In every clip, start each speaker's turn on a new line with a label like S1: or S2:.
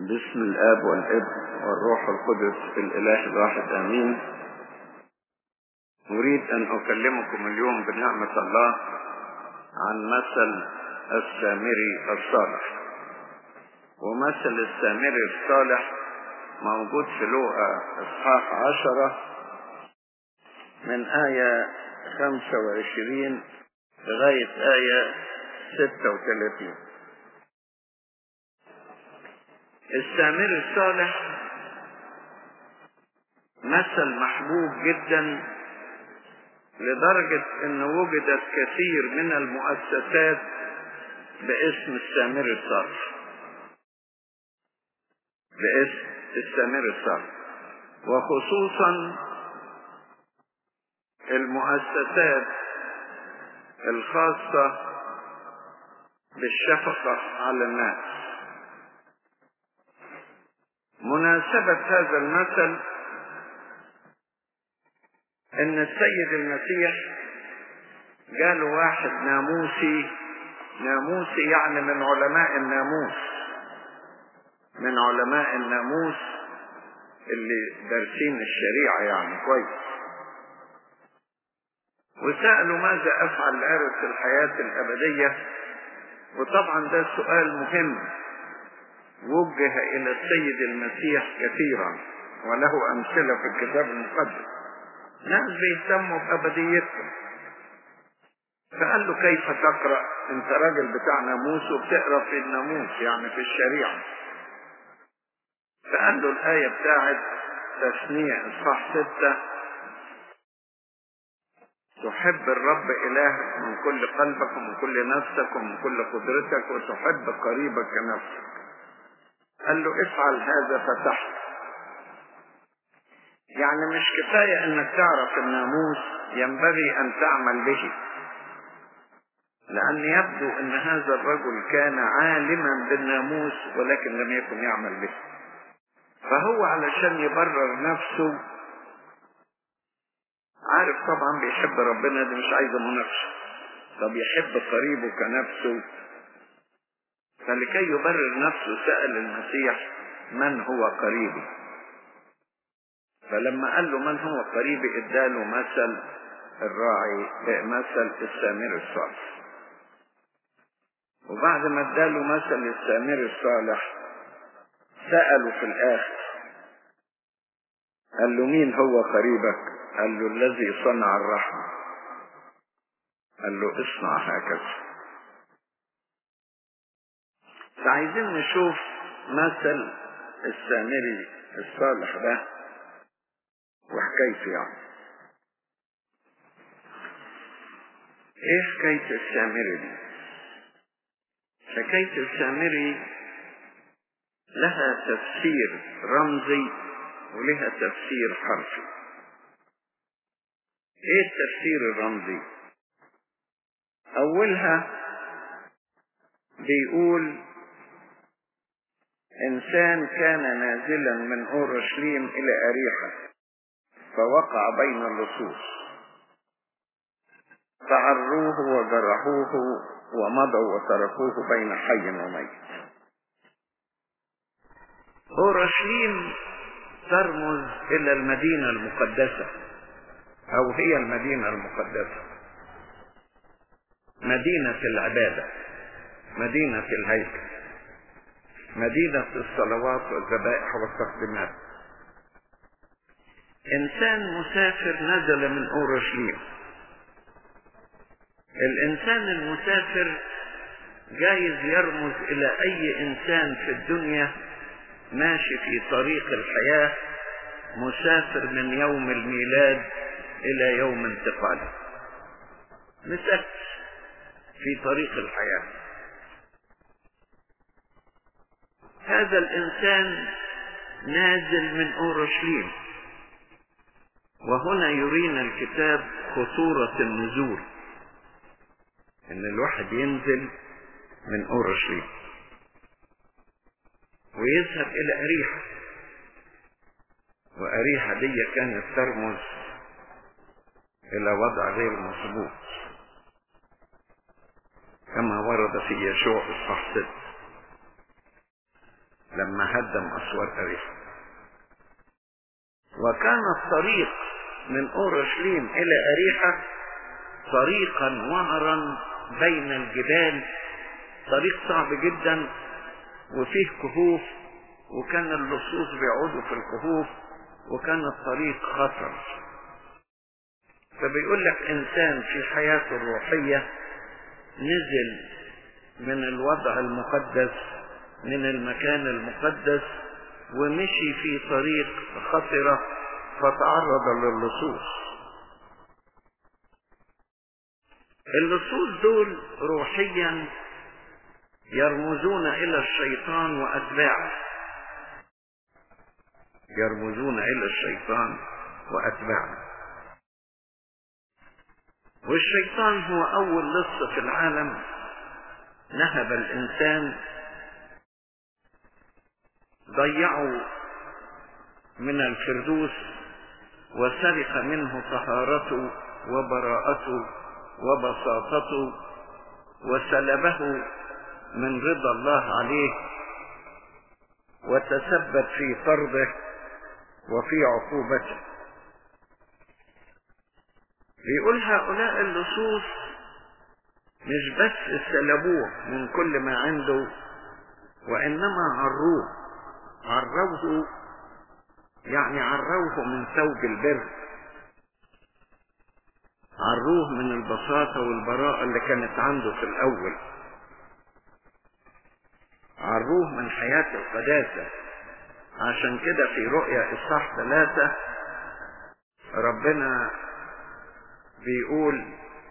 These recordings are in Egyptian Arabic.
S1: باسم الآب والابن والروح القدس الإله الواحد آمين أريد أن أكلمكم اليوم بنعمة الله عن مثل السامري الصالح ومثل السامري الصالح موجود في لوقا إصحاح عشرة من آية خمسة وعشرين لغاية آية ستة وثلاثين السامري الصالح مثل محبوب جدا لدرجة ان وجدت كثير من المؤسسات باسم السامري الصالح باسم السامري الصالح وخصوصا المؤسسات الخاصة بالشفقة على الناس مناسبة هذا المثل ان السيد المسيح جاله واحد ناموسي ناموسي يعني من علماء الناموس من علماء الناموس اللي دارسين الشريعة يعني كويس وسألوا ماذا أفعل لأرث الحياة الأبدية وطبعا ده سؤال مهم وجه إلى السيد المسيح كثيرا وله أمثلة في الكتاب المقدس ناس بيهتموا بأبديتهم فقال له كيف تقرأ انت راجل بتاع ناموس وبتقرأ في الناموس يعني في الشريعة فقال له الآية بتاعت تسميع إصحاح ستة تحب الرب إلهك من كل قلبك ومن كل نفسك ومن كل قدرتك وتحب قريبك كنفسك قال له افعل هذا فتحت يعني مش كفاية انك تعرف الناموس ينبغي ان تعمل به لان يبدو ان هذا الرجل كان عالما بالناموس ولكن لم يكن يعمل به فهو علشان يبرر نفسه عارف طبعا بيحب ربنا دي مش عايزه مناقشه طب يحب قريبه كنفسه فلكي يبرر نفسه سأل المسيح من هو قريبي فلما قال له من هو قريبي اداله مثل الراعي مثل السامر الصالح وبعد ما اداله مثل السامر الصالح سأله في الآخر قال له مين هو قريبك قال له الذي صنع الرحمة قال له اصنع هكذا فعايزين نشوف مثل السامري الصالح ده وحكايته يعني ايه حكاية السامري دي حكاية السامري لها تفسير رمزي ولها تفسير حرفي ايه التفسير الرمزي اولها بيقول انسان كان نازلا من اورشليم الى اريحه فوقع بين اللصوص فعروه وجرحوه ومضوا وتركوه بين حي وميت اورشليم ترمز الى المدينه المقدسه او هي المدينه المقدسه مدينه العباده مدينه الهيكل مدينه الصلوات والذبائح والتقديمات انسان مسافر نزل من اورشليم الانسان المسافر جايز يرمز الى اي انسان في الدنيا ماشي في طريق الحياة مسافر من يوم الميلاد الى يوم انتقاله مسافر في طريق الحياة هذا الانسان نازل من اورشليم وهنا يرينا الكتاب خطورة النزول ان الواحد ينزل من اورشليم ويذهب الى اريحة واريحة دي كانت ترمز الى وضع غير مظبوط كما ورد في يشوع اصحاح ست لما هدم أسوار أريحة وكان الطريق من أورشليم إلى أريحة طريقا وعرا بين الجبال طريق صعب جدا وفيه كهوف وكان اللصوص بيعودوا في الكهوف وكان الطريق خطر فبيقول لك انسان في حياته الروحية نزل من الوضع المقدس من المكان المقدس ومشي في طريق خطرة فتعرض للصوص اللصوص دول روحيا يرمزون الى الشيطان واتباعه يرمزون الى الشيطان واتباعه والشيطان هو اول لص في العالم نهب الانسان ضيعوا من الفردوس وسرق منه طهارته وبراءته وبساطته وسلبه من رضا الله عليه وتسبب في طرده وفي عقوبته بيقول هؤلاء اللصوص مش بس سلبوه من كل ما عنده وإنما عروه عروه يعني عروه من ثوب البر عروه من البساطة والبراءة اللي كانت عنده في الأول عروه من حياة القداسة عشان كده في رؤيا إصحاح ثلاثة ربنا بيقول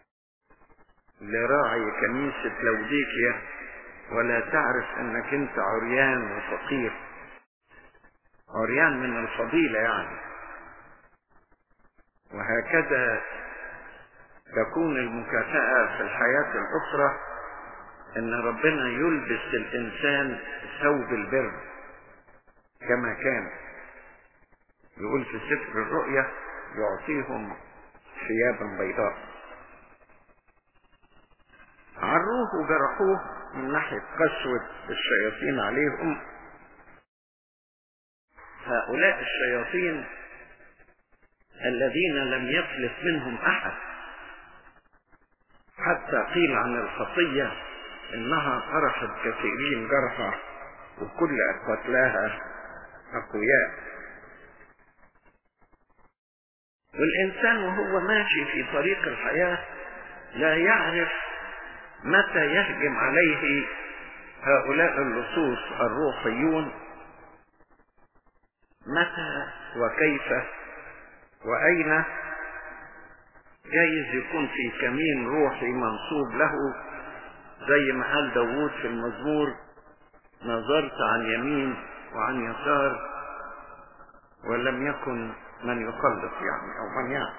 S1: لراعي كنيسة لوديكيا ولا تعرف انك انت عريان وفقير عريان من الفضيلة يعني وهكذا تكون المكافأة في الحياة الأخرى ان ربنا يلبس الانسان ثوب البر كما كان يقول في سفر الرؤيا يعطيهم ثيابا بيضاء عروه وجرحوه من ناحية قسوة الشياطين عليهم هؤلاء الشياطين الذين لم يفلت منهم أحد حتى قيل عن الخطية إنها طرحت كثيرين جرحى وكل قتلاها أقوياء والإنسان وهو ماشي في طريق الحياة لا يعرف متى يهجم عليه هؤلاء اللصوص الروحيون متى وكيف وأين جايز يكون في كمين روحي منصوب له زي ما قال داوود في المزمور نظرت عن يمين وعن يسار ولم يكن من يخلص يعني او من يعني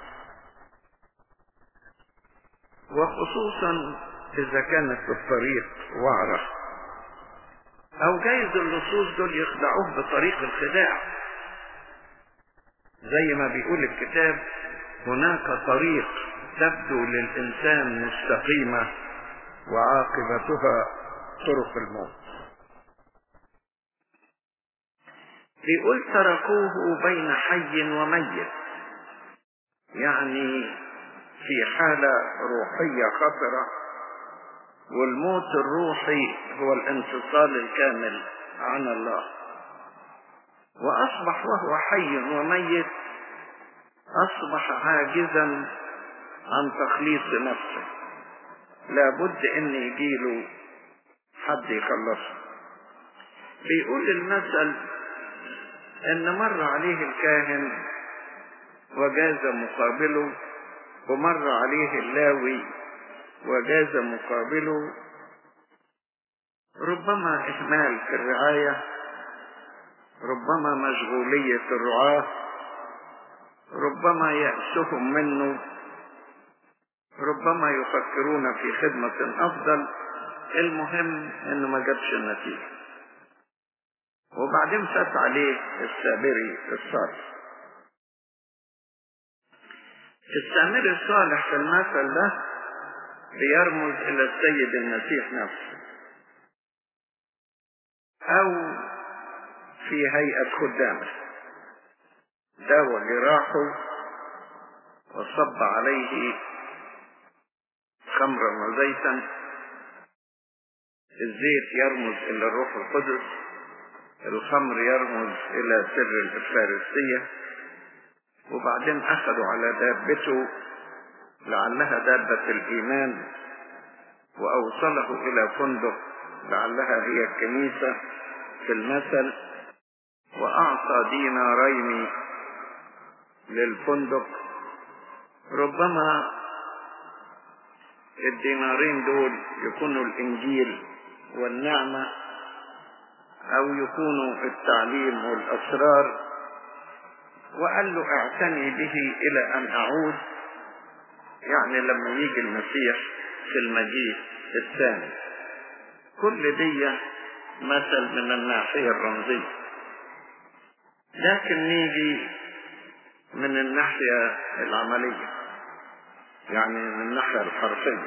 S1: وخصوصا اذا كانت الطريق وعرة او جايز اللصوص دول يخدعوه بطريق الخداع زي ما بيقول الكتاب هناك طريق تبدو للانسان مستقيمة وعاقبتها طرق الموت بيقول تركوه بين حي وميت يعني في حالة روحية خطرة والموت الروحي هو الانفصال الكامل عن الله وأصبح وهو حي وميت أصبح عاجزا عن تخليص نفسه لابد ان يجيله حد يخلصه بيقول المثل ان مر عليه الكاهن وجاز مقابله ومر عليه اللاوي وجاز مقابله ربما اهمال في الرعايه ربما مشغوليه الرعاه ربما ياسهم منه ربما يفكرون في خدمة أفضل المهم إنه ما جابش النتيجة وبعدين فات عليه السامري الصالح السامري الصالح في المثل ده بيرمز إلى السيد المسيح نفسه أو في هيئة خدامه داوى جراحه وصب عليه خمرا وزيتا الزيت يرمز إلى الروح القدس الخمر يرمز إلى سر الإفارسية وبعدين أخذوا على دابته لعلها دابة الإيمان وأوصله إلى فندق لعلها هي الكنيسة في المثل وأعطى دينارين للفندق ربما الدينارين دول يكونوا الإنجيل والنعمة أو يكونوا التعليم والأسرار وقال له اعتني به إلى أن أعود يعني لما يجي المسيح في المجيء الثاني كل دي مثل من الناحية الرمزية لكن نيجي من الناحية العملية يعني من الناحية الحرفية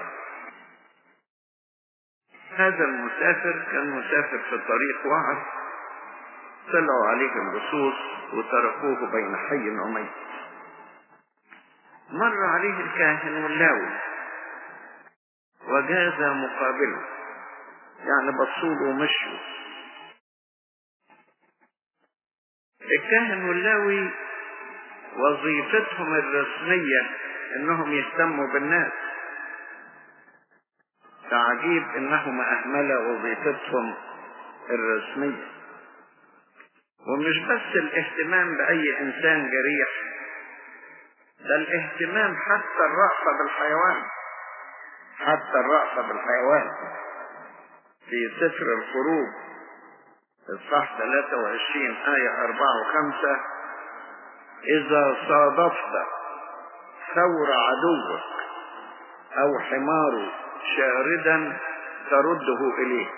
S1: هذا المسافر كان مسافر في طريق وعد طلعوا عليه اللصوص وتركوه بين حي وميت مر عليه الكاهن واللاوي وجاز مقابله يعني بصوله ومشوا الكاهن واللاوي وظيفتهم الرسمية انهم يهتموا بالناس تعجيب انهم اهملوا وظيفتهم الرسمية ومش بس الاهتمام باي انسان جريح ده الاهتمام حتى الرأفة بالحيوان حتى الرأفة بالحيوان في سفر الخروج الصح 23 آية 4 و5 إذا صادفت ثور عدوك أو حماره شاردا ترده إليه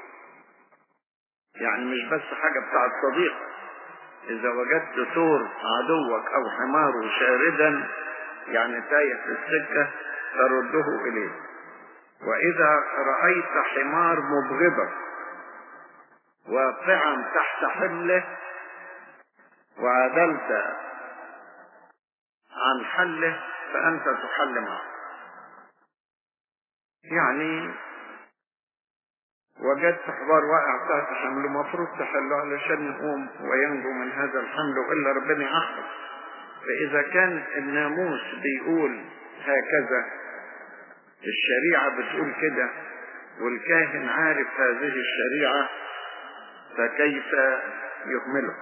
S1: يعني مش بس حاجة بتاعت صديق إذا وجدت ثور عدوك أو حماره شاردا يعني تايه في السكة ترده إليه وإذا رأيت حمار مبغضا واقعا تحت حمله وعدلت عن حله فأنت تحل معه يعني وجدت حمار واقع تحت حمله مفروض تحله علشان يقوم وينجو من هذا الحمل وإلا ربنا يحفظ فإذا كان الناموس بيقول هكذا الشريعة بتقول كده والكاهن عارف هذه الشريعة فكيف يهمله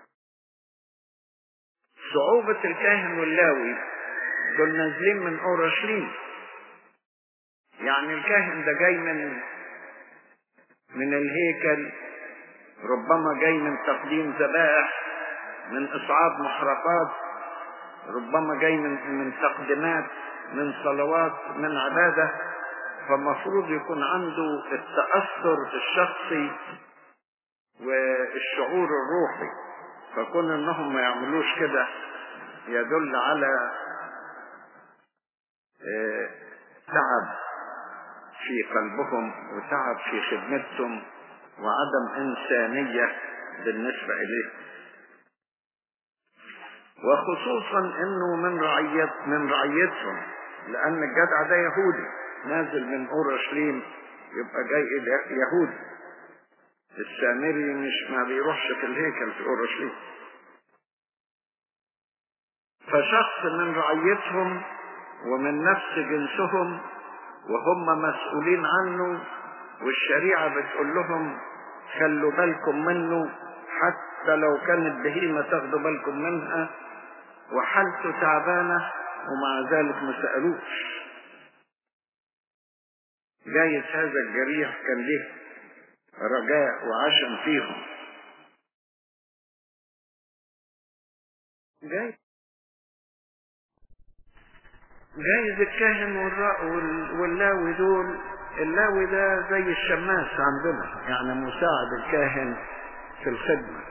S1: صعوبة الكاهن واللاوي دول نازلين من أورشليم يعني الكاهن ده جاي من من الهيكل ربما جاي من تقديم ذبائح من إصعاد محرقات ربما جاي من من تقديمات من صلوات من عبادة فالمفروض يكون عنده التأثر الشخصي والشعور الروحي فكون انهم ما يعملوش كده يدل على تعب في قلبهم وتعب في خدمتهم وعدم انسانيه بالنسبه اليه وخصوصا انه من رعيت من رعيتهم لان الجدع ده يهودي نازل من اورشليم يبقى جاي يهودي السامري مش ما بيروحش في الهيكل في اورشليم فشخص من رعيتهم ومن نفس جنسهم وهم مسؤولين عنه والشريعة بتقول لهم خلوا بالكم منه حتى لو كانت بهيمة تاخدوا بالكم منها وحالته تعبانة ومع ذلك ما سألوش جايز هذا الجريح كان له رجاء وعشم فيهم جايز جايز الكاهن واللاوي دول اللاوي ده زي الشماس عندنا يعني مساعد الكاهن في الخدمة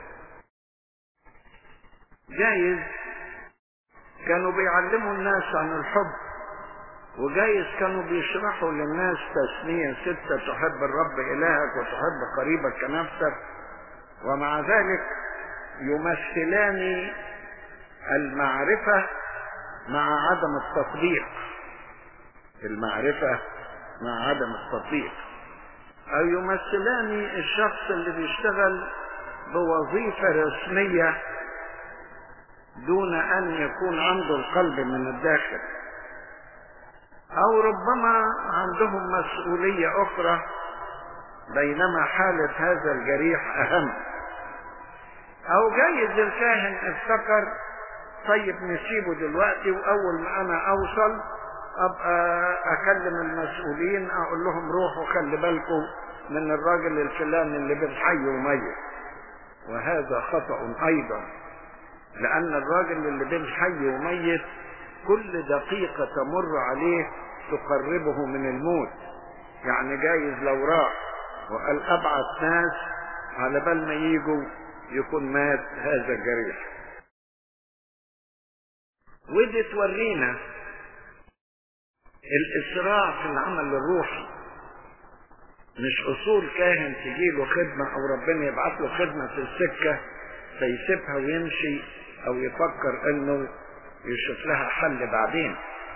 S1: جايز كانوا بيعلموا الناس عن الحب وجايز كانوا بيشرحوا للناس تسمية ستة تحب الرب إلهك وتحب قريبك كنفسك ومع ذلك يمثلان المعرفة مع عدم التطبيق المعرفة مع عدم التطبيق أو يمثلان الشخص اللي بيشتغل بوظيفة رسمية دون أن يكون عنده القلب من الداخل أو ربما عندهم مسؤولية أخرى بينما حالة هذا الجريح أهم أو جايز الكاهن افتكر طيب نسيبه دلوقتي وأول ما أنا أوصل أبقى أكلم المسؤولين أقول لهم روحوا خلي بالكم من الراجل الفلاني اللي بالحي وميت وهذا خطأ أيضا لأن الراجل اللي بين حي وميت كل دقيقة تمر عليه تقربه من الموت يعني جايز لو راح وقال أبعث ناس على بال ما يجوا يكون مات هذا الجريح ودي تورينا الإسراع في العمل الروحي مش أصول كاهن تجيله خدمة أو ربنا يبعت له خدمة في السكة فيسيبها ويمشي أو يفكر إنه يشوف لها حل بعدين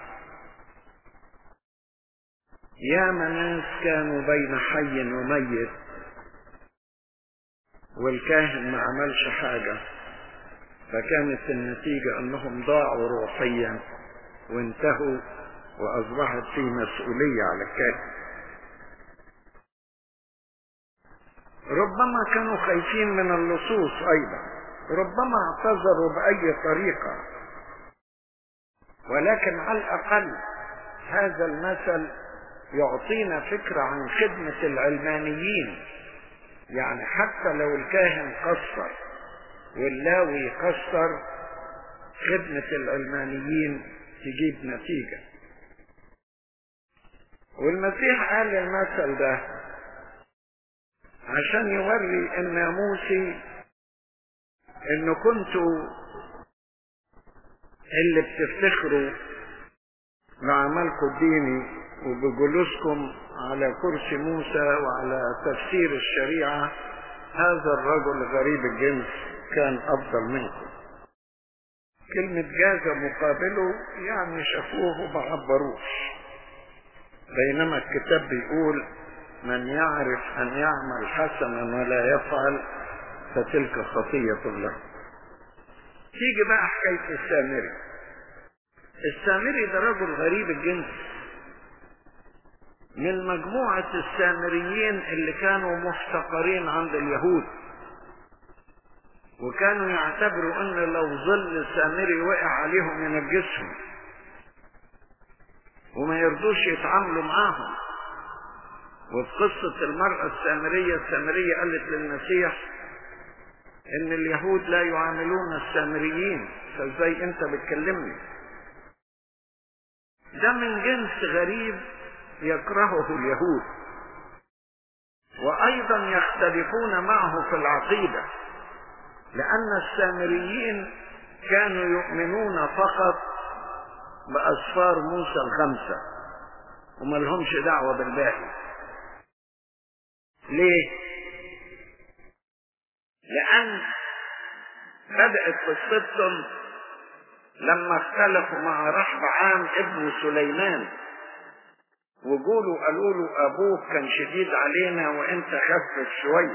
S1: يا ناس كانوا بين حي وميت والكاهن ما عملش حاجة فكانت النتيجة انهم ضاعوا روحيا وانتهوا واصبحت في مسؤولية على الكاهن ربما كانوا خايفين من اللصوص ايضا ربما اعتذروا باي طريقة ولكن على الاقل هذا المثل يعطينا فكرة عن خدمة العلمانيين يعني حتى لو الكاهن قصر واللاوي قصر خدمة العلمانيين تجيب نتيجة والمسيح قال المثل ده عشان يوري الناموسي ان كنتوا اللي بتفتخروا بعملكم الديني وبجلوسكم على كرسي موسى وعلى تفسير الشريعة هذا الرجل غريب الجنس كان أفضل منكم كلمة جاز مقابله يعني شافوه وما عبروش بينما الكتاب بيقول من يعرف أن يعمل حسنا ولا يفعل فتلك خطية له تيجي بقى حكاية السامري السامري ده رجل غريب الجنس من مجموعة السامريين اللي كانوا محتقرين عند اليهود وكانوا يعتبروا ان لو ظل السامري وقع عليهم ينجسهم وما يرضوش يتعاملوا معاهم وفي قصة المرأة السامرية السامرية قالت للمسيح ان اليهود لا يعاملون السامريين فازاي انت بتكلمني ده من جنس غريب يكرهه اليهود وايضا يختلفون معه في العقيده لان السامريين كانوا يؤمنون فقط باسفار موسى الخمسه وما لهمش دعوه بالباقي ليه لان بدات قصتهم لما اختلفوا مع رحب عام ابن سليمان وجوله قالوا له ابوك كان شديد علينا وانت خفف شويه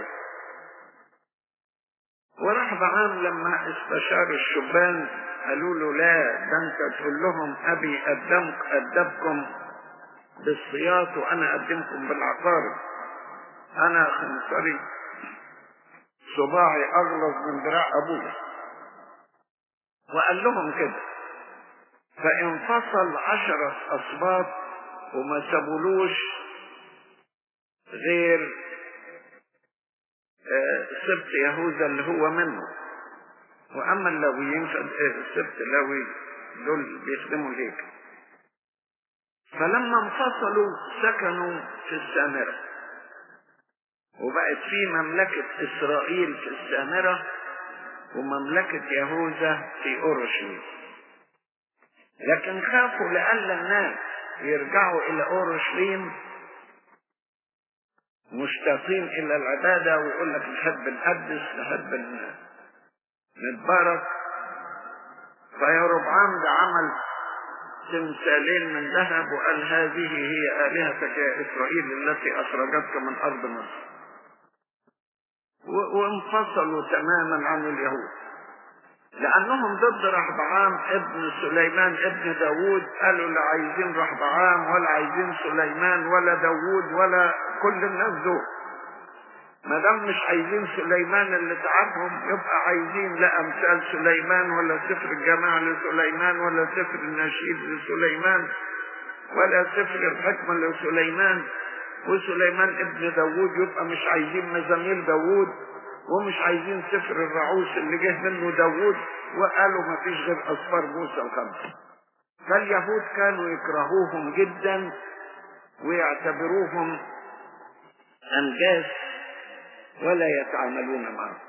S1: وراح بعام لما استشار الشبان قالوا له لا ده انت تقول لهم ابي قدمك ادبكم بالصياط وانا اقدمكم بالعقارب انا خنصري صباعي اغلظ من ذراع ابويا وقال لهم كده فانفصل عشرة اسباط وما سابولوش غير سبت يهوذا اللي هو منه واما اللاويين سبت لاوي دول بيخدموا الهيكل فلما انفصلوا سكنوا في السامرة وبقت في مملكة إسرائيل في السامرة ومملكة يهوذا في أورشليم لكن خافوا لألا الناس يرجعوا إلى أورشليم مشتاقين إلى العبادة ويقول لك نحب نقدس نحب متبارك فيربعام ده عمل تمثالين من ذهب وقال هذه هي آلهتك يا إسرائيل التي أخرجتك من أرض مصر وانفصلوا تماما عن اليهود لأنهم ضد رحبعام ابن سليمان ابن داوود قالوا لا عايزين رحبعام ولا عايزين سليمان ولا داوود ولا كل الناس دول ما دام مش عايزين سليمان اللي تعبهم يبقى عايزين لا امثال سليمان ولا سفر الجماعة لسليمان ولا سفر النشيد لسليمان ولا سفر الحكمة لسليمان وسليمان ابن داوود يبقى مش عايزين مزامير داوود ومش عايزين سفر الرعوس اللي جه منه داوود وقالوا ما فيش غير أصفار موسى الخمسة فاليهود كانوا يكرهوهم جدا ويعتبروهم أنجاس ولا يتعاملون معهم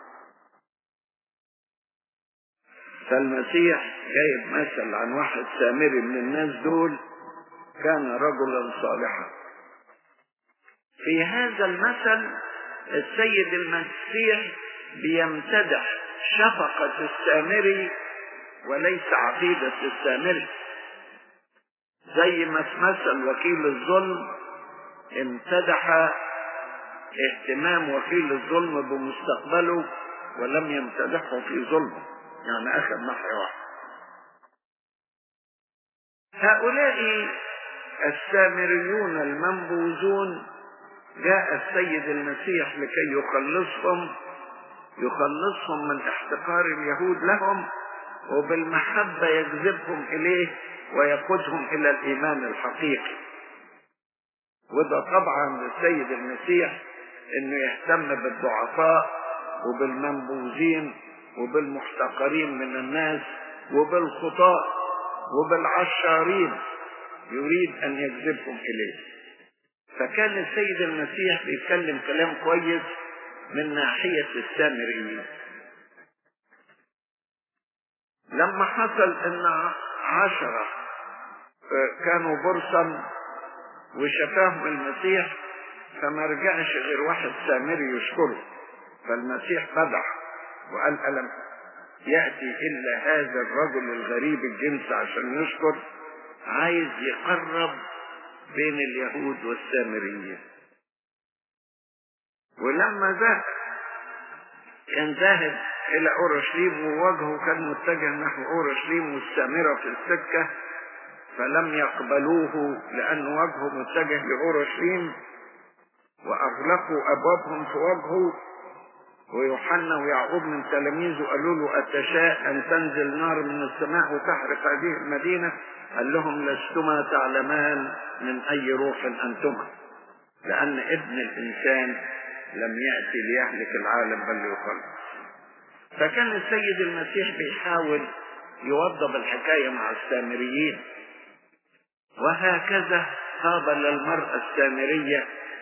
S1: فالمسيح جايب مثل عن واحد سامري من الناس دول كان رجلا صالحا في هذا المثل السيد المسيح بيمتدح شفقة السامري وليس عقيدة السامري زي ما في مثل وكيل الظلم امتدح اهتمام وكيل الظلم بمستقبله ولم يمتدحه في ظلمه يعني اخذ ناحية واحدة هؤلاء السامريون المنبوذون جاء السيد المسيح لكي يخلصهم يخلصهم من احتقار اليهود لهم وبالمحبة يجذبهم إليه ويقودهم إلى الإيمان الحقيقي وده طبعا للسيد المسيح انه يهتم بالضعفاء وبالمنبوذين وبالمحتقرين من الناس وبالخطاء وبالعشارين يريد ان يجذبهم اليه فكان السيد المسيح بيتكلم كلام كويس من ناحية السامريين لما حصل ان عشرة كانوا برصا وشفاهم المسيح فما رجعش غير واحد سامري يشكره فالمسيح بدع وقال ألم يأتي إلا هذا الرجل الغريب الجنس عشان يشكر عايز يقرب بين اليهود والسامريين ولما ذهب كان ذاهب إلى أورشليم ووجهه كان متجه نحو أورشليم والسامرة في السكة فلم يقبلوه لأن وجهه متجه لأورشليم وأغلقوا أبوابهم في وجهه ويوحنا ويعقوب من تلاميذه قالوا له أتشاء أن تنزل نار من السماء وتحرق هذه المدينة قال لهم لستما تعلمان من أي روح أنتما لأن ابن الإنسان لم يأتي ليهلك العالم بل ليخلص فكان السيد المسيح بيحاول يوضب الحكاية مع السامريين وهكذا قابل المرأة السامرية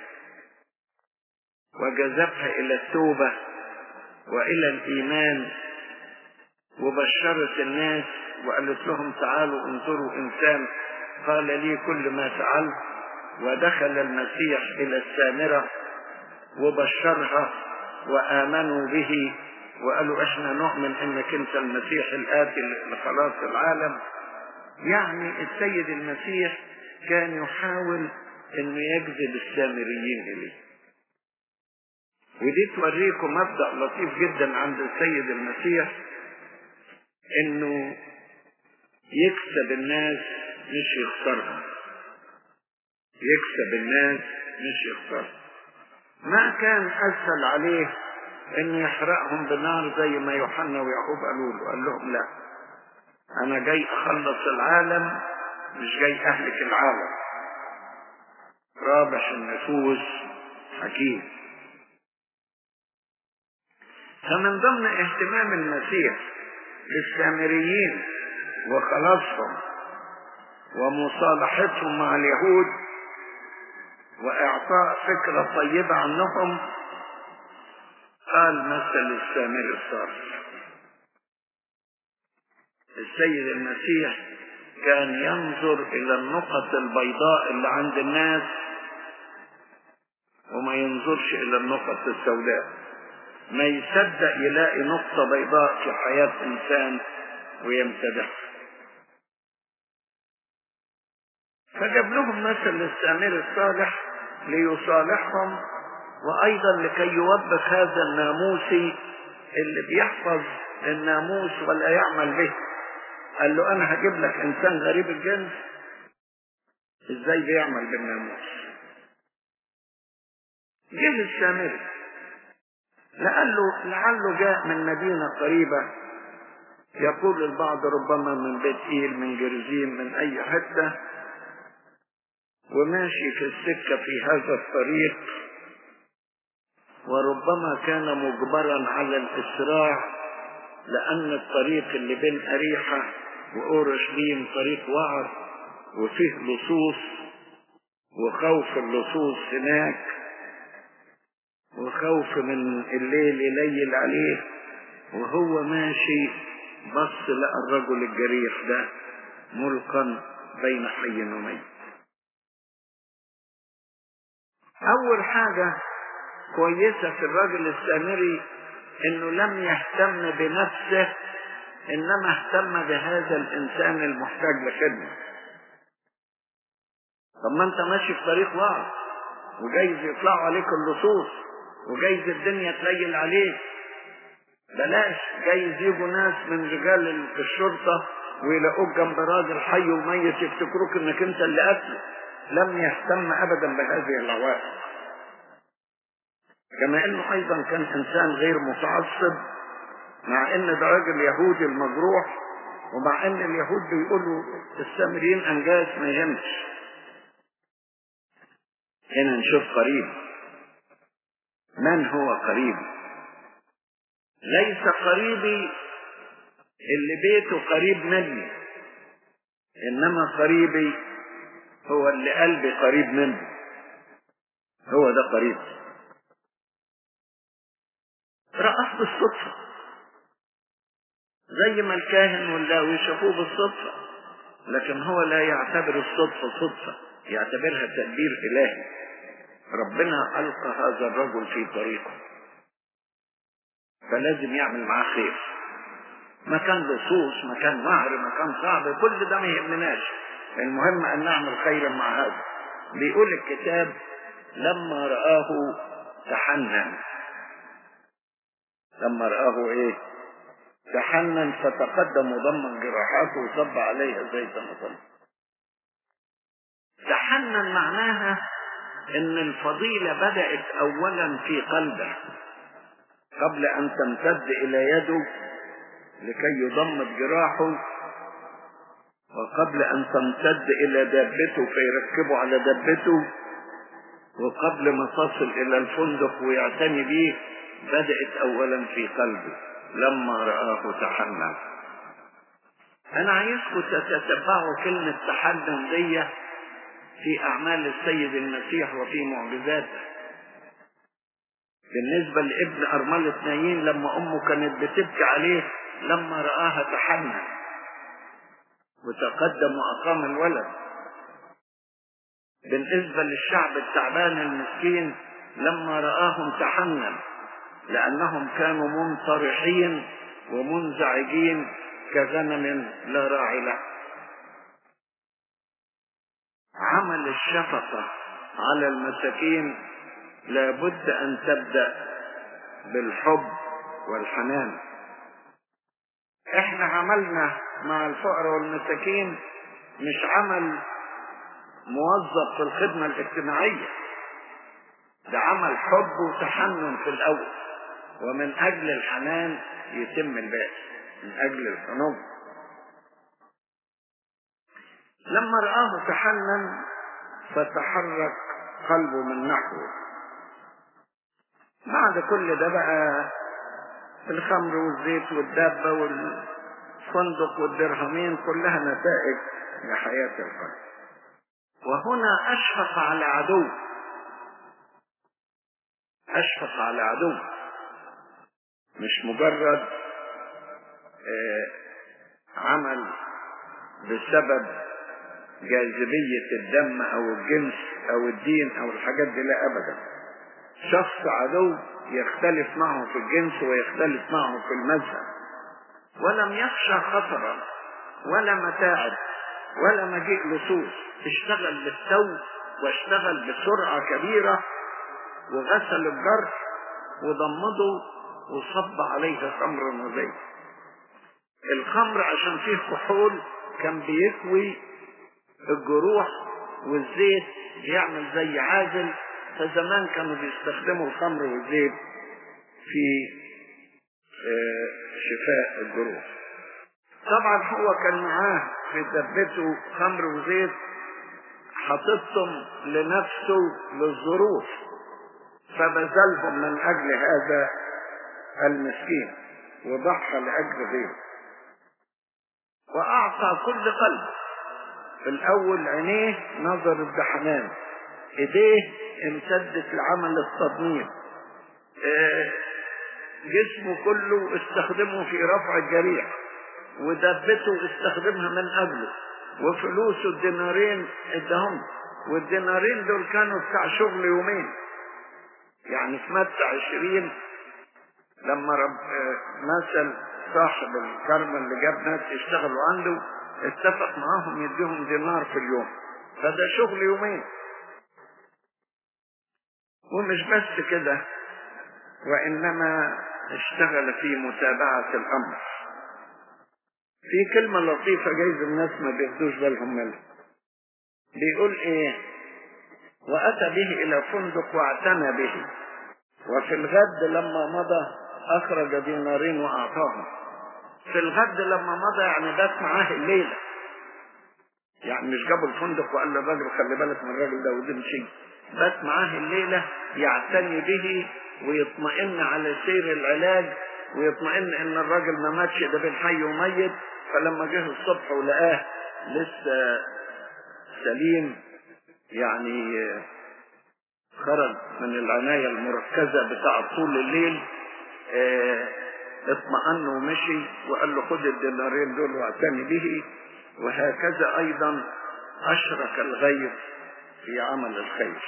S1: وجذبها إلى التوبة وإلى الإيمان وبشرت الناس وقالت لهم تعالوا انظروا إنسان قال لي كل ما فعلت ودخل المسيح إلى السامرة وبشرها وآمنوا به وقالوا احنا نؤمن انك انت المسيح الآتي لخلاص العالم يعني السيد المسيح كان يحاول انه يجذب السامريين اليه ودي توريكم مبدأ لطيف جدا عند السيد المسيح انه يكسب الناس مش يخسرهم يكسب الناس مش يخسرهم ما كان اسهل عليه انه يحرقهم بنار زي ما يوحنا ويعقوب قالوا له قال لهم لا انا جاي اخلص العالم مش جاي اهلك العالم رابح النفوس حكيم فمن ضمن اهتمام المسيح للسامريين وخلاصهم ومصالحتهم مع اليهود واعطاء فكره طيبه عنهم قال مثل السامري الصالح السيد المسيح كان ينظر الى النقط البيضاء اللي عند الناس وما ينظرش الى النقط السوداء ما يصدق يلاقي نقطة بيضاء في حياة إنسان ويمتدحها فجاب لهم مثل السامر الصالح ليصالحهم وأيضا لكي يوبخ هذا الناموسي اللي بيحفظ الناموس ولا يعمل به قال له أنا هجيب لك إنسان غريب الجنس إزاي بيعمل بالناموس جه السامري لعله لعله جاء من مدينة قريبة يقول البعض ربما من بيت إيل من جرزيم من أي حتة وماشي في السكة في هذا الطريق وربما كان مجبرا على الإسراع لأن الطريق اللي بين أريحة وأورشليم طريق وعر وفيه لصوص وخوف اللصوص هناك وخوف من الليل يليل عليه وهو ماشي بص لقى الرجل الجريح ده ملقا بين حي وميت أول حاجة كويسة في الرجل السامري إنه لم يهتم بنفسه إنما اهتم بهذا الإنسان المحتاج لخدمة طب ما أنت ماشي في طريق واعظ وجايز يطلعوا عليك اللصوص وجايز الدنيا تليل عليك بلاش جايز يجوا ناس من رجال الشرطة ويلاقوك جنب راجل حي وميت يفتكروك انك انت اللي قتله لم يهتم ابدا بهذه العوائق كما انه ايضا كان انسان غير متعصب مع ان ده راجل يهودي المجروح ومع ان اليهود بيقولوا السامريين انجاز ما يهمش هنا نشوف قريب من هو قريبي ليس قريبي اللي بيته قريب مني انما قريبي هو اللي قلبي قريب منه هو ده قريب رآه بالصدفة زي ما الكاهن واللاوي شافوه بالصدفة لكن هو لا يعتبر الصدفة صدفة يعتبرها تدبير إلهي ربنا ألقى هذا الرجل في طريقه فلازم يعمل معاه خير مكان لصوص مكان وعر مكان صعب كل ده ما يهمناش المهم ان نعمل خيرا مع هذا بيقول الكتاب لما رآه تحنن لما رآه ايه تحنن فتقدم وضم جراحاته وصب عليها زيتا وطلع تحنن معناها ان الفضيلة بدأت اولا في قلبه قبل ان تمتد الى يده لكي يضمد جراحه وقبل ان تمتد الى دابته فيركبه على دابته وقبل ما تصل الى الفندق ويعتني به بدأت اولا في قلبه لما رآه تحنن انا عايزكم تتتبعوا كلمة تحنن دي في اعمال السيد المسيح وفي معجزاته بالنسبة لابن أرملة نايين لما أمه كانت بتبكي عليه لما رآها تحنن وتقدم وأقام الولد بالنسبة للشعب التعبان المسكين لما رآهم تحنن لأنهم كانوا منطرحين ومنزعجين كغنم لا راعي له عمل الشفقة على المساكين لابد أن تبدأ بالحب والحنان احنا عملنا مع الفقراء والمساكين مش عمل موظف في الخدمة الاجتماعية ده عمل حب وتحنن في الأول ومن أجل الحنان يتم الباقي من أجل الحنون لما رآه تحنن فتحرك قلبه من نحوه بعد كل ده بقى الخمر والزيت والدابة والفندق والدرهمين كلها نتائج لحياة القلب وهنا أشفق على عدو أشفق على عدو مش مجرد آه عمل بسبب جاذبية الدم أو الجنس أو الدين أو الحاجات دي لا أبدا شخص عدو يختلف معه في الجنس ويختلف معه في المذهب ولم يخشى خطرا ولا متاعب ولا مجيء لصوص اشتغل بالتو واشتغل بسرعة كبيرة وغسل الجرح وضمده وصب عليه خمر وزيت الخمر عشان فيه كحول كان بيكوي الجروح والزيت بيعمل زي عازل فزمان كانوا بيستخدموا الخمر والزيت في شفاء الجروح طبعا هو كان معاه في دبته خمر وزيت حاططهم لنفسه للظروف فبذلهم من اجل هذا المسكين وضحى لاجل غيره واعطى كل قلب في الاول عينيه نظر الدحمان ايديه امتدت لعمل التضمير اه جسمه كله استخدمه في رفع الجريح ودبته استخدمها من اجله وفلوسه الدينارين ادهم والدينارين دول كانوا بتاع شغل يومين يعني في متى عشرين لما رب مثل صاحب الكرم اللي جاب ناس يشتغلوا عنده اتفق معاهم يديهم دينار في اليوم فده شغل يومين ومش بس كده وإنما اشتغل في متابعة الأمر في كلمة لطيفة جايز الناس ما بياخدوش بالهم منها بيقول ايه وأتى به إلى فندق واعتنى به وفي الغد لما مضى أخرج دينارين وأعطاهم في الغد لما مضى يعني بات معاه الليلة يعني مش جابوا الفندق وقال للراجل خلي بالك من الراجل ده وتمشي بات معاه الليلة يعتني به ويطمئن على سير العلاج ويطمئن ان الراجل ما ماتش ده بين حي وميت فلما جه الصبح ولقاه لسه سليم يعني خرج من العناية المركزة بتاع طول الليل اه اطمأن ومشي وقال له خد الدينارين دول واعتني به وهكذا ايضا اشرك الغير في عمل الخير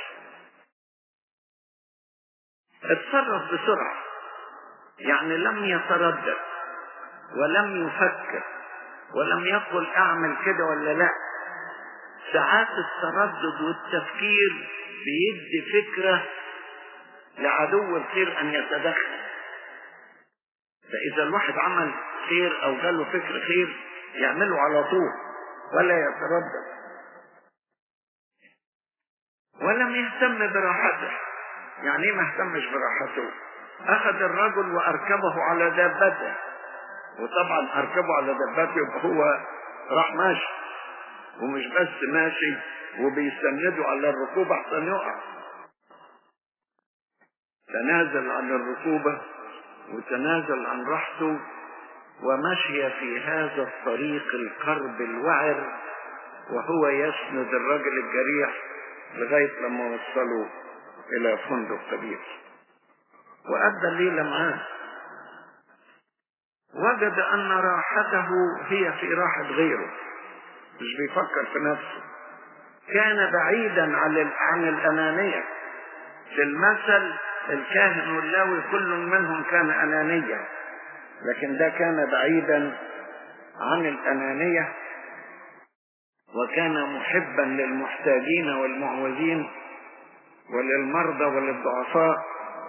S1: اتصرف بسرعة يعني لم يتردد ولم يفكر ولم يقل اعمل كده ولا لا ساعات التردد والتفكير بيدي فكرة لعدو الخير ان يتدخل فاذا الواحد عمل خير او جاله فكر خير يعمله على طول ولا يتردد ولم يهتم براحته يعني ايه ما اهتمش براحته اخذ الرجل واركبه على دابته وطبعا اركبه على دابته يبقى هو راح ماشي ومش بس ماشي وبيستندوا على الركوبة احسن يقع تنازل عن الركوبة وتنازل عن راحته ومشي في هذا الطريق القرب الوعر وهو يسند الرجل الجريح لغاية لما وصلوا إلى فندق كبير وأدى الليلة معاه وجد أن راحته هي في راحة غيره مش بيفكر في نفسه كان بعيدا عن عن الأنانية في المثل الكاهن واللاوي كل منهم كان أنانيا لكن ده كان بعيدا عن الأنانية وكان محبا للمحتاجين والمعوزين وللمرضى وللضعفاء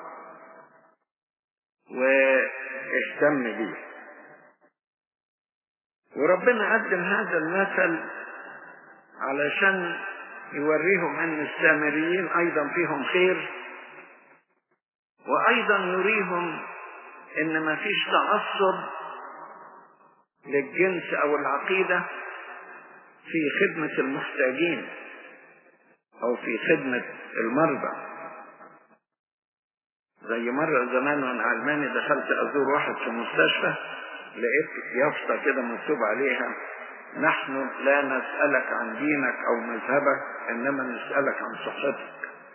S1: واهتم بيه وربنا قدم هذا المثل علشان يوريهم ان السامريين ايضا فيهم خير وايضا يريهم ان ما فيش تعصب للجنس او العقيده في خدمه المحتاجين او في خدمه المرضى زي مرة زمان وانا علماني دخلت ازور واحد في مستشفى لقيت يافطة كده مكتوب عليها نحن لا نسألك عن دينك او مذهبك انما نسألك عن صحتك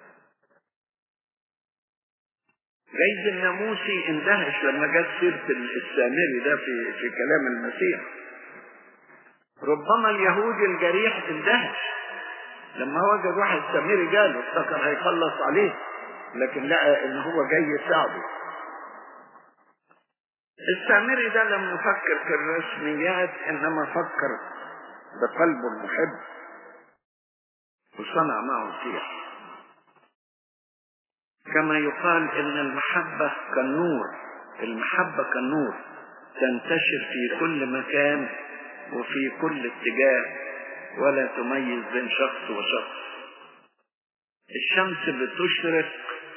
S1: جيد الناموسي اندهش لما جت سيرة السامري ده في في كلام المسيح ربما اليهودي الجريح اندهش لما وجد واحد سامري جاله افتكر هيخلص عليه لكن لقى ان هو جاي يساعده السامري ده لم يفكر في الرسميات انما فكر بقلبه المحب وصنع معه السيح كما يقال ان المحبة كالنور المحبة كالنور تنتشر في كل مكان وفي كل اتجاه ولا تميز بين شخص وشخص الشمس بتشرق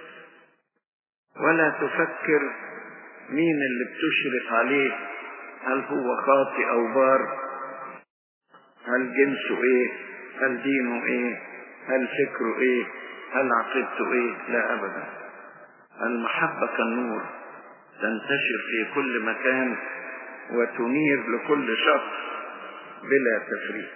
S1: ولا تفكر مين اللي بتشرق عليه هل هو خاطئ او بار هل جنسه ايه هل دينه ايه هل فكره ايه هل عقيدته ايه لا ابدا المحبة كالنور تنتشر في كل مكان وتنير لكل شخص بلا تفريق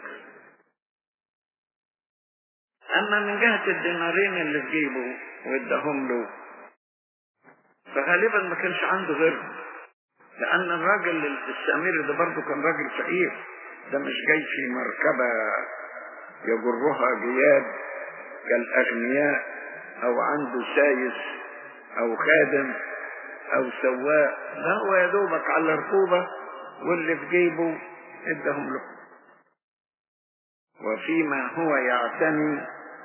S1: اما من جهة الدينارين اللي في جيبه واداهم له فغالبا ما كانش عنده غيرهم لان الراجل السامري ده برضه كان راجل فقير ده مش جاي في مركبة يجرها جياد كالأغنياء أو عنده سايس أو خادم أو سواق ده هو يا دوبك على ركوبة واللي في جيبه ادهم له وفيما هو يعتني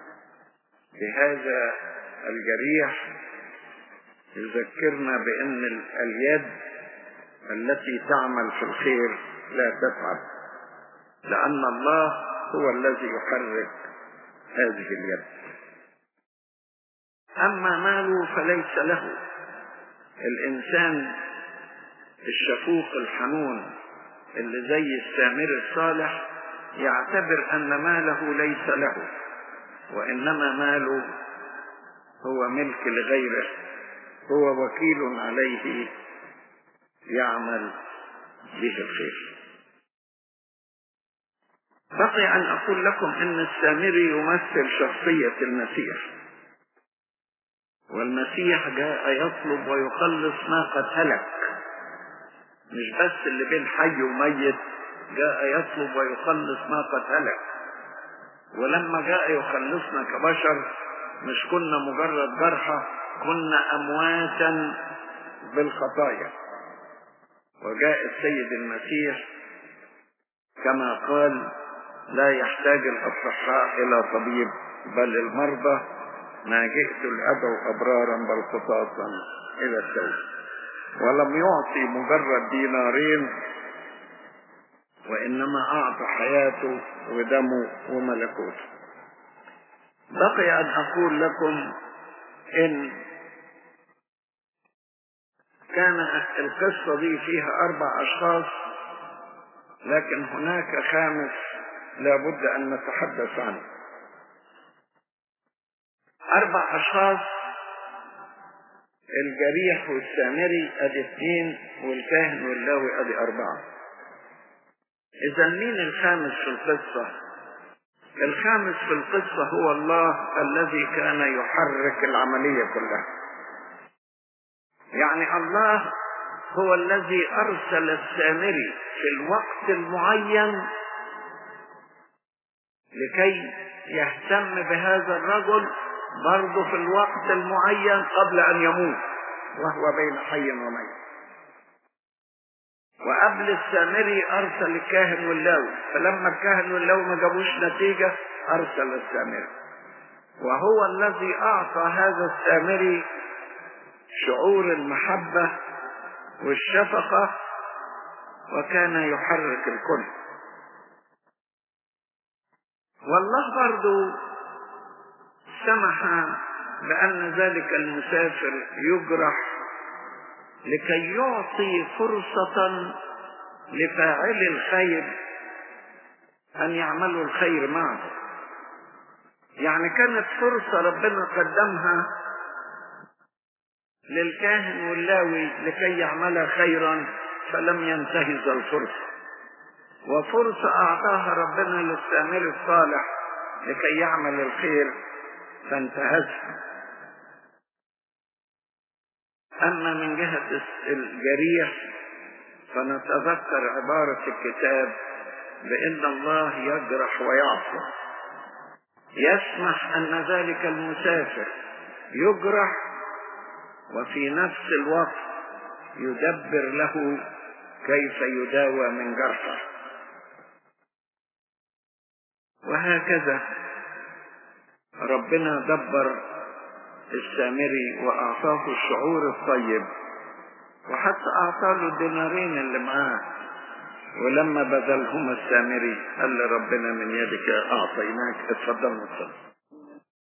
S1: بهذا الجريح يذكرنا بأن اليد التي تعمل في الخير لا تتعب لأن الله هو الذي يحرك هذه اليد أما ماله فليس له الإنسان الشفوق الحنون اللي زي السامر الصالح يعتبر أن ماله ليس له وإنما ماله هو ملك لغيره هو وكيل عليه يعمل به الخير بقي أن أقول لكم أن السامري يمثل شخصية المسيح والمسيح جاء يطلب ويخلص ما قد هلك مش بس اللي بين حي وميت جاء يطلب ويخلص ما قد هلك ولما جاء يخلصنا كبشر مش كنا مجرد جرحى كنا أمواتا بالخطايا وجاء السيد المسيح كما قال لا يحتاج الأصحاء إلى طبيب بل المرضى ما جئت لأدعو أبرارا بل خطاطا إلى التوبة ولم يعطي مجرد دينارين وإنما أعطى حياته ودمه وملكوته بقي أن أقول لكم إن كان القصة دي فيها أربع أشخاص لكن هناك خامس لابد أن نتحدث عنه أربع أشخاص الجريح والسامري أدي اثنين والكاهن واللاوي أدي أربعة إذا مين الخامس في القصة؟ الخامس في القصة هو الله الذي كان يحرك العملية كلها يعني الله هو الذي أرسل السامري في الوقت المعين لكي يهتم بهذا الرجل برضه في الوقت المعين قبل أن يموت وهو بين حي وميت وقبل السامري أرسل الكاهن واللاوي فلما الكاهن واللاوي ما جابوش نتيجة أرسل السامري وهو الذي أعطى هذا السامري شعور المحبة والشفقة وكان يحرك الكل والله برضو سمح بأن ذلك المسافر يجرح لكي يعطي فرصة لفاعل الخير أن يعملوا الخير معه يعني كانت فرصة ربنا قدمها للكاهن واللاوي لكي يعمل خيرا فلم ينتهز الفرصة وفرصة أعطاها ربنا للسامر الصالح لكي يعمل الخير فانتهزها أما من جهة الجريح فنتذكر عبارة الكتاب بأن الله يجرح ويعصر يسمح أن ذلك المسافر يجرح وفي نفس الوقت يدبر له كيف يداوى من جرحه وهكذا ربنا دبر السامري وأعطاه الشعور الطيب وحتى أعطاه له الدينارين اللي معاه ولما بذلهما السامري قال لربنا من يدك أعطيناك اتفضل نصلي